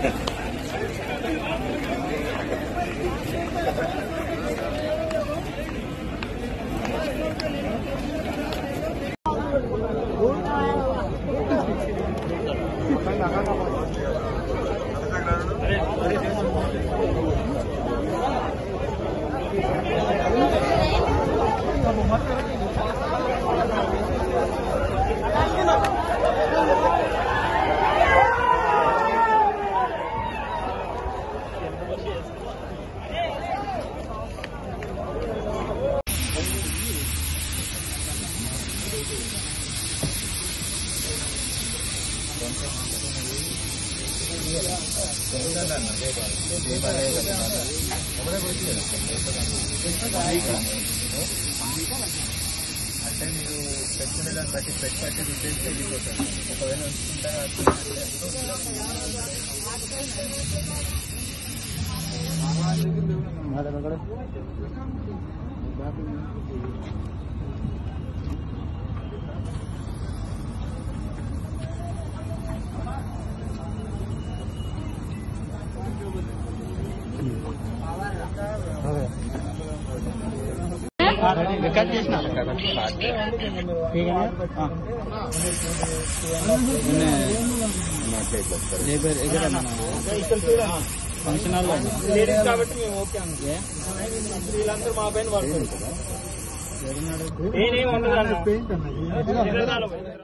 అంటే మీరు పెట్టుకునే దాన్ని బట్టి పెట్టి బట్టి డీటెయిల్స్ వెళ్ళిపోతారు ఒకవేళ ఉంచుకుంటారా రికార్డ్ చేసిన ఫంక్షన్ హాల్లో కాబట్టి మేము ఓకే అన్నాం వీళ్ళందరూ మా పైన పడుతుంది నేనేం ఉండదు అన్న